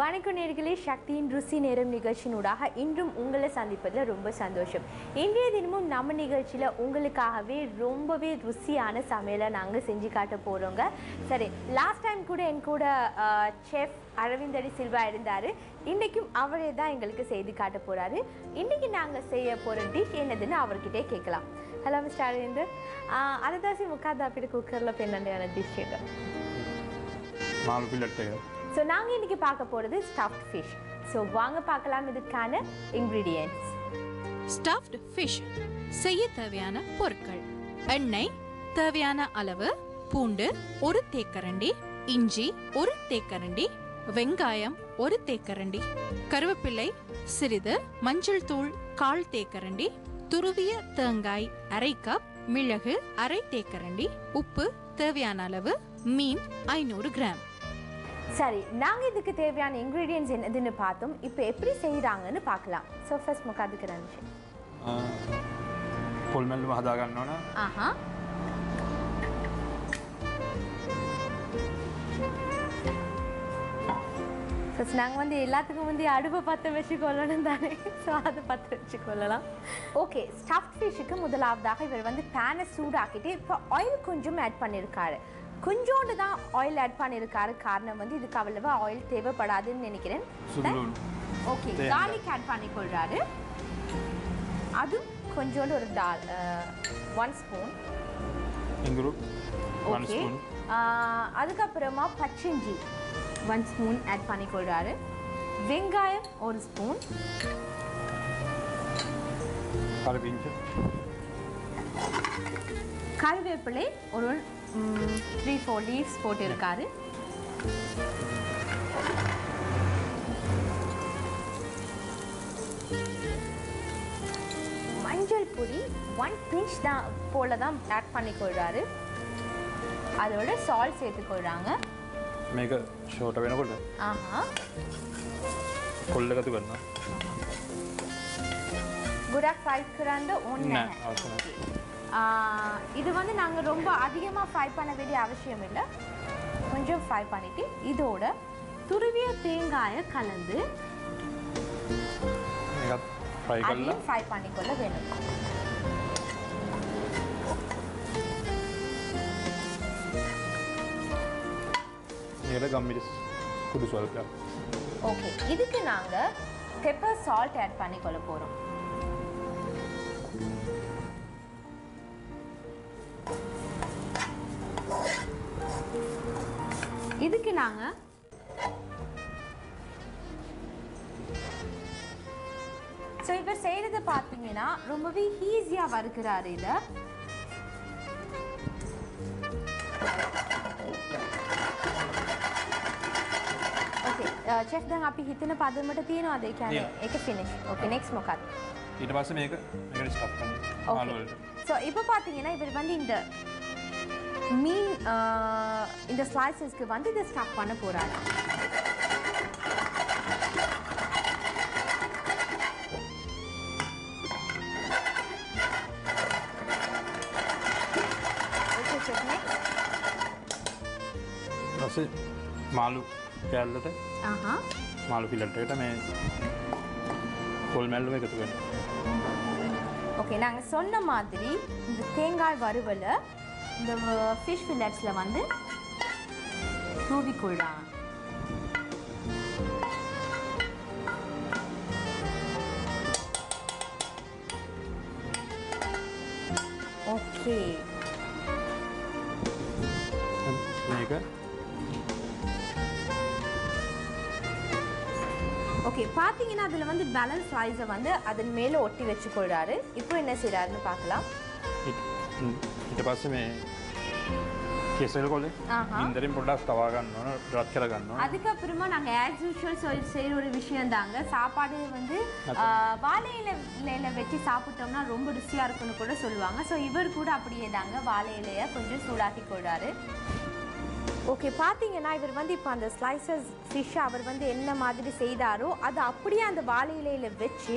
வணக்கம் நேர்களே சக்தியின் ருசி நேரம் நிகழ்ச்சியினூடாக இன்றும் உங்களை சந்திப்பதில் ரொம்ப சந்தோஷம் இன்றைய தினமும் நம்ம நிகழ்ச்சியில் உங்களுக்காகவே ரொம்பவே ருசியான சமையலை நாங்கள் செஞ்சு காட்ட போகிறோங்க சரி லாஸ்ட் டைம் கூட என் கூட செஃப் அரவிந்தடி சில்வா இருந்தார் இன்றைக்கும் அவரே தான் எங்களுக்கு செய்து காட்ட போகிறாரு இன்றைக்கி நாங்கள் செய்ய போகிற டிஷ் என்னதுன்னு அவர்கிட்டே கேட்கலாம் ஹலோ மிஸ்டர் அரவிந்த் ಅದದಾಸಿ ಮುಖಾದಾಪಿಡ ಕುಕ್ಕರ್లో పెన్నెండు డిష్ நாலு பில்லட்டு ஸோ நாங்கள் இன்னைக்கு பார்க்க போகிறது ஸ்டஃப்ட் ஃபிஷ் ஸோ வாங்க பார்க்கலாம் இதுக்கான இன்க்ரீடியன்ட்ஸ் ஸ்டஃப்ட் ஃபிஷ் செய்ய தேவையான பொருட்கள் எண்ணெய் தேவையான அளவு பூண்டு ஒரு தேக்கரண்டி இஞ்சி ஒரு தேக்கரண்டி வெங்காயம் ஒரு தேக்கரண்டி கருவேப்பிலை சிறிது மஞ்சள் தூள் கால் தேக்கரண்டி துருவிய தேங்காய் அரை கப் மிளகு அரை தேக்கரண்டி உப்பு தேவையான அளவு மீன் ஐநூறு கிராம் சரி நாங்கள் இதுக்கு தேவையான இன்க்ரீடியன்ட்ஸ் என்னதுன்னு பார்த்தோம் இப்போ எப்படி செய்கிறாங்கன்னு பார்க்கலாம் ஸோ ஃபர்ஸ்ட் முக்காதுக்கு ரஞ்சி පොල්මැල්ලම හදාගන්න ඕන ஆஹா ஃபர்ஸ்ட் நாங்கள் வந்து எல்லாத்துக்கும் வந்து அடுப்பை பற்ற வச்சு கொள்ளணும் தானே ஸோ அதை பற்ற வச்சு கொள்ளலாம் ஓகே ஸ்டஃப்ட் ஃபிஷ்ஷுக்கு முதலாவதாக இவர் வந்து பேனை சூடாக்கிட்டு இப்போ ஆயில் கொஞ்சம் ஆட் பண்ணியிருக்காரு கொஞ்சோண்டு தான் ஆயில் ஆட் பண்ணியிருக்காரு காரணம் வந்து இதுக்கு அவ்வளவா ஆயில் தேவைப்படாதுன்னு நினைக்கிறேன் සුදුලුණු ஓகே தேங்காய். கார்லிக் ஆட் பண்ணிக்கொள்றாரு அது கொஞ்சோண்டு ஒரு டால் ஒன் ஸ்பூன் ඉඟුරු ஓகே වන්ස්පුන් அதுக்கப்புறமா பச்சைஞ்சி ஒன் ஸ்பூன் ஆட் பண்ணிக்கொள்றாரு வெங்காயம் ஒரு ஸ்பூன் පරපිංච கருவேப்பிலை ஒரு த்ரீ ஃபோர் லீவ்ஸ் போட்டிருக்காரு மஞ்சள் பொடி ஒன் பிஞ்ச் தான் போல தான் ஆட் பண்ணிக்கொள்றாரு அதோட சால்ட் சேர்த்துக்கொள்றாங்க මේක ෂෝට වෙනකොට ஆஹா කොල්ලගතු කරන්න குடாக் ஃப்ரை கிராண்ட ஒன்று නෑ අවසන ஆஹ் இது வந்து நாங்கள் ரொம்ப அதிகமாக ஃப்ரை பண்ண வேண்டிய அவசியம் இல்லை கொஞ்சம் ஃப்ரை பண்ணிட்டு இதோட துருவிய தேங்காயை கலந்து එකත් ප්‍රයි කල්ලා அதையும் ஃப்ரை பண்ணிக்கொள்ள வேணும் ඒට ගම්මිරිස් කුඩු ස්වල්පයක් ஓகே இதுக்கு நாங்கள் பெப்பர் சால்ட் ஆட் பண்ணிக்கொள்ள போகிறோம் இதுக்கு நாங்கள் ஸோ இப்போ செய்கிறத பார்த்தீங்கன்னா ரொம்பவே ஈஸியாக வறுக்கிறாரு இதை ඕකේ චෙෆ් දැන් අපි හිතන පදමට තියෙනවාද ඒ කියන්නේ තියෙනවා. ඒක ෆිනිෂ් ஓகே நெக்ஸ்ட் මොකක්ද ඊට පස්ස මේක මේකට ස්ටප් කන්න ஓகே මාලුවලට ஸோ இப்போ பார்த்தீங்கன்னா இவர் வந்து இந்த மீன் ஆஹ், இந்த ஸ்லைசஸ்க்கு வந்து இதை ஸ்டஃப் பண்ண போறாரு ஓகே செஃப் நெக்ஸ்ட் පස්සේ මාලු කෑල්ලට ஆஹா මාලු පිලට්ට මේ පොල් මැල්ලුව එකතු වෙන ஓகே நாங்கள் சொன்ன மாதிரி இந்த தேங்காய் வறுவலை இந்த ஃபிஷ் ஃபில்லட்ஸில் வந்து தூவிக்கொள்ளாங்க ஓகே මේක ஓகே பார்த்தீங்கன்னா அதில் வந்து பேலன்ஸ் ரைஸை வந்து அதன் மேலே ஒட்டி வச்சுக்கொள்றாரு இப்போ என்ன செய்கிறாருன்னு பார்க்கலாம் ඊට පස්ස මේ කෙසල් කොල ஆஹா. ඉන්දරින් පොඩ්ඩක් තවාගන්න ඕන රත් කරගන්න அதுக்கப்புறமா நாங்கள் ஆஸ் யூஷுவல் சொல் செய்கிற ஒரு விஷயம் தாங்க சாப்பாடு வந்து அதான். ஆஹ், வாழை இலை இலையில வச்சு சாப்பிட்டோம்னா ரொம்ப ருசியாக இருக்கும்னு கூட சொல்லுவாங்க ஸோ இவர் கூட அப்படியே தாங்க வாழை இலையை கொஞ்சம் சூடாக்கி கொள்றாரு ஓகே பார்த்தீங்கன்னா இவர் வந்து இப்போ அந்த ஸ்லைசஸ் ஃபிஷ் அவர் வந்து என்ன மாதிரி செய்தாரோ அதை அப்படியே அந்த வாழை இலையில வச்சு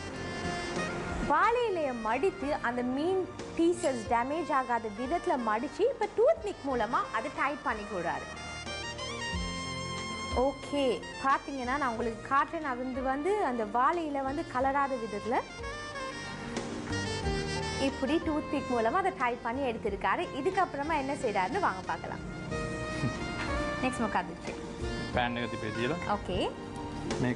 வாழை இலையை மடித்து அந்த மீன் பீசஸ் டேமேஜ் ஆகாத விதத்தில் மடித்து இப்போ டூத் நிக் மூலமாக அதை டைட் பண்ணி கொடுறாரு ஓகே பார்த்தீங்கன்னா நான் உங்களுக்கு காட்டுறேன் அது வந்து வந்து அந்த வாழையில வந்து கலராத விதத்தில் இப்படி டூத் பிக் மூலமாக அதை டைப் பண்ணி எடுத்திருக்காரு இதுக்கப்புறமா என்ன செய்கிறாருன்னு வாங்க பார்க்கலாம் நெக்ஸ்ட் உட்காந்துச்சு පෑන් එක තිපේ තියලා ஓகே මේක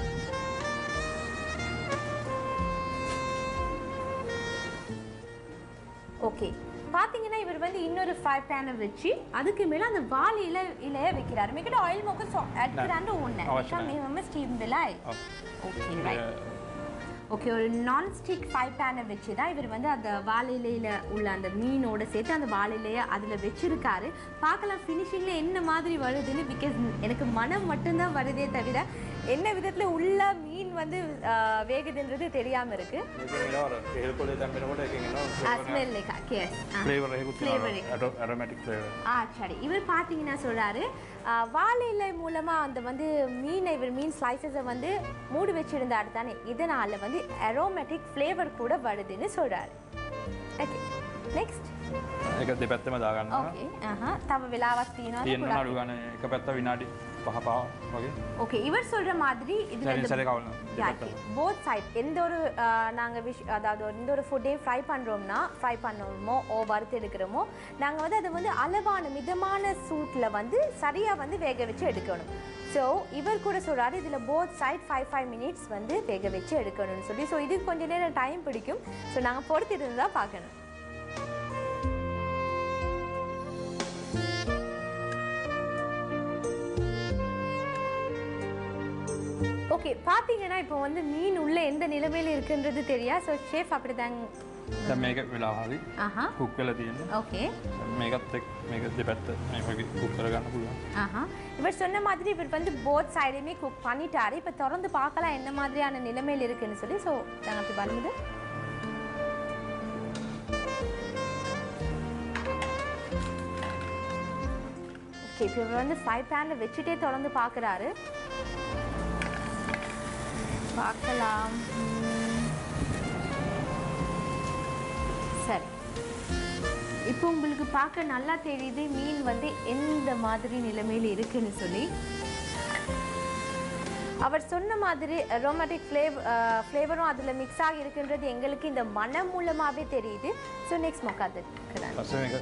ஓகே பார்த்தீங்கன்னா இவர் வந்து இன்னொரு ஃபைவ் பேனை வச்சு அதுக்கு மேலே அந்த வாழை இலை இலைய வைக்கிறாரு மிகட்ட ஆயில் மொக்க எடுக்கிறாண்டு ஒன்று අවශ්‍ය නැහැ. மேம் ஸ்டீம் விலாய் ஓகே ரைட் ஓகே ஒரு நான்ஸ்டிக் ஃபைவ் பேனை வச்சு தான் இவர் வந்து அந்த வாழை இலையில உள்ள அந்த மீனோட சேர்த்து அந்த வாழை இலையை அதில் வச்சிருக்காரு பார்க்கலாம் ஃபினிஷிங்கில் என்ன மாதிரி வருதுன்னு பிகாஸ் எனக்கு மனம் மட்டும்தான் வருதே தவிர என்ன விதத்தில் உள்ள மீன் வந்து ஆஹ், வேகுதுன்றது தெரியாமல் இருக்கு ඒල්කොලේ තැම්පෙනකොට එක ஸ்மெல் கே ෆ්ලේවර් එකකුත් Flavour තියෙනවා ඇරමටික් ෆ්ලේවර් ஆ சரி இவர் பார்த்தீங்கன்னா சொல்றாரு ஆ, வாழை இலை மூலமா அந்த வந்து மீனை இவர் மீன் ஸ்லைசஸை வந்து மூடி வச்சிருந்தாரு தானே இதனால வந்து அரோமேட்டிக் ஃப்ளேவர் கூட வருதுன்னு சொல்றாரு ஓகே நெக்ஸ்ட் එක දෙපැත්තම දාගන්න ஓகே ஆஹா தவ விலாவாஸ் තියෙන්න தீனா අඩු ගන්න එක පැත්ත විනාඩි පහපා වගේ ஓகே இவர் சொல்ற மாதிரி இதுல සැරින් இந்த සැර කවන්න போத் சைட் எந்த ஒரு நாங்கள் விஷ் அதாவது ஒரு- எந்த ஒரு ஃபுட்டையும் ஃப்ரை பண்ணுறோம்னா ஃப்ரை பண்ணுறோமோ ஓ வறுத்து எடுக்கிறோமோ நாங்கள் வந்து அதை வந்து அளவான மிதமான சூட்டில் வந்து சரியாக வந்து வேக வச்சு எடுக்கணும் ஸோ இவர் கூட சொல்கிறாரு இதில் both side five five minutes வந்து வேக வச்சு எடுக்கணும்னு சொல்லி ஸோ இதுக்கு கொஞ்ச நேரம் டைம் பிடிக்கும் ஸோ நாங்கள் பொறுத்திருந்து தான் பார்க்கணும் ஓகே பார்த்தீங்கன்னா இப்போ வந்து மீன் உள்ள எந்த நிலைமையில் இருக்குன்றது தெரியா ஸோ ஷேஃப் அப்படி தாங்க දැ මේක වෙලා හරි ஆஹா කුක් කල තියෙන ஓகே මේකත් එක් මේක දෙපැත්ත මේ වගේ කුක් කරගන්න පුළුවන් ஆஹா இவர் சொன்ன மாதிரி இவர் வந்து போத் சைடுமே குக் பண்ணிட்டாரு இப்போ திறந்து பார்க்கலாம் என்ன மாதிரியான நிலைமையில் இருக்குன்னு சொல்லி ஸோ நாங்கள் அப்படி பண்ணுது ஓகே இப்போ இவர் வந்து ஃபைவ் பேனில் வச்சுட்டே திறந்து பார்க்குறாரு பார்க்கலாம் உம். சரி இப்போ உங்களுக்கு பார்க்க நல்லா தெரியுது மீன் வந்து எந்த மாதிரி நிலைமையில் இருக்குன்னு சொல்லி அவர் சொன்ன மாதிரி அரோமேட்டிக் ஃப்ளேவ் ஃப்ளேவரும் அதில் மிக்ஸ் ஆகி இருக்குன்றது எங்களுக்கு இந்த மனம் மூலமாகவே தெரியுது ஸோ நெக்ஸ்ட் மொக்காது පස්ස මේක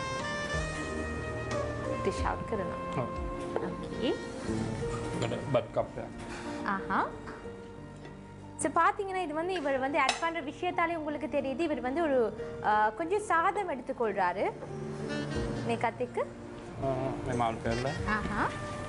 டிஷ் அவுட் කරනවා ஓகே බත් කප්පයක් ஆஹா ஸோ பார்த்தீங்கன்னா இது வந்து இவர் வந்து ஆட் பண்ணுற விஷயத்தாலே உங்களுக்கு தெரியுது இவர் வந்து ஒரு ஆஹ், கொஞ்சம் சாதம் எடுத்துக்கொள்கிறாரு மேக்கத்துக்கு මේ මාල් පෙරල ஆஹா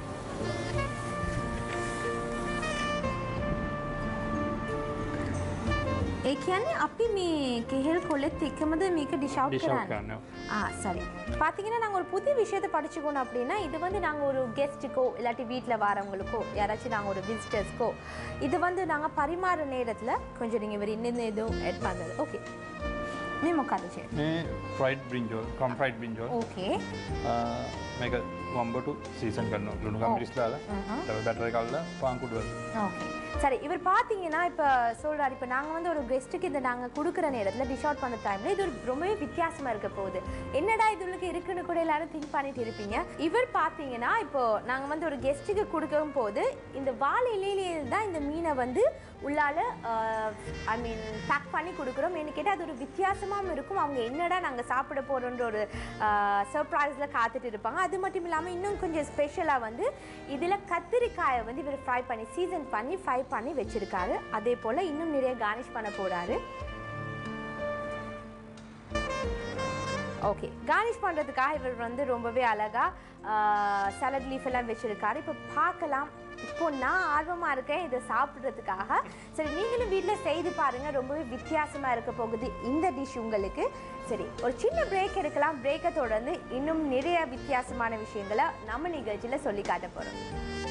ඒ කියන්නේ අපි මේ කෙහෙල් කොලෙත් එකමද මේක ඩිෂ් අவுட் ඩිෂව් කරන්නේ කරන්න ஆ சரி பார்த்தீங்கன்னா நாங்கள் ஒரு புது விஷயத்தை படிச்சுக்கணும் அப்படின்னா இது வந்து நாங்கள் ஒரு கெஸ்ட்டுக்கோ இல்லாட்டி வீட்டில் வரவங்களுக்கோ யாராச்சும் நாங்கள் ஒரு விசிட்டர்ஸ்க்கோ இது வந்து நாங்கள் பரிமாற நேரத்தில் கொஞ்சம் நீங்கள் இவர் இன்னும் எதுவும் ஆட் பண்ணுறது ஓகே మేము உட்காந்துச்சு මේ ෆ්‍රයිඩ් බින්ජෝල් කම් ෆ්‍රයිඩ් බින්ජෝල් ஓகே මේක වම්බට සීසන් කරන්න ලුණු කම්පිරිස් දාලා තව බැටර කල්ලා පාංකුඩුවල් ஓகே சரி இவர் பார்த்தீங்கன்னா இப்போ சொல்கிறார் இப்போ நாங்கள் வந்து ஒரு கெஸ்ட்டுக்கு இதை நாங்கள் கொடுக்குற நேரத்தில் டிஷ் அவுட் பண்ண டைமில் இது ஒரு ரொம்பவே வித்தியாசமாக இருக்க போகுது என்னடா இது உள்ளுக்கு இருக்குன்னு கூட எல்லாரும் திங்க் பண்ணிட்டு இருப்பீங்க இவர் பார்த்தீங்கன்னா இப்போ நாங்கள் வந்து ஒரு கெஸ்ட்டுக்கு கொடுக்கும் போது இந்த வாழை இலையிலேயே தான் இந்த மீனை வந்து உள்ளால ஐ மீன் பேக் பண்ணி கொடுக்குறோம் என்ன கேட்டால் அது ஒரு வித்தியாசமாகவும் இருக்கும் அவங்க என்னடா நாங்கள் சாப்பிட போகிறோன்ற ஒரு சர்ப்ரைஸில் காத்துட்டு இருப்பாங்க அது மட்டும் இல்லாமல் இன்னும் கொஞ்சம் ஸ்பெஷலாக வந்து இதில் கத்திரிக்காயை வந்து இவர் ஃப்ரை பண்ணி சீசன் பண்ணி ஃப்ரை பண்ணி வச்சிருக்காரு அதே போல் இன்னும் நிறைய கார்னிஷ் பண்ண போகிறாரு ஓகே கார்னிஷ் பண்ணுறதுக்காக இவர் வந்து ரொம்பவே அழகாக சலட் லீஃப் எல்லாம் வச்சுருக்காரு இப்போ பார்க்கலாம் இப்போ நான் ஆர்வமாக இருக்கேன் இதை சாப்பிட்றதுக்காக சரி நீங்களும் வீட்டில் செய்து பாருங்கள் ரொம்பவே வித்தியாசமாக இருக்க போகுது இந்த டிஷ் உங்களுக்கு சரி ஒரு சின்ன பிரேக் எடுக்கலாம் பிரேக்கை தொடர்ந்து இன்னும் நிறைய வித்தியாசமான விஷயங்களை நம்ம நிகழ்ச்சியில் சொல்லி காட்ட போகிறோம்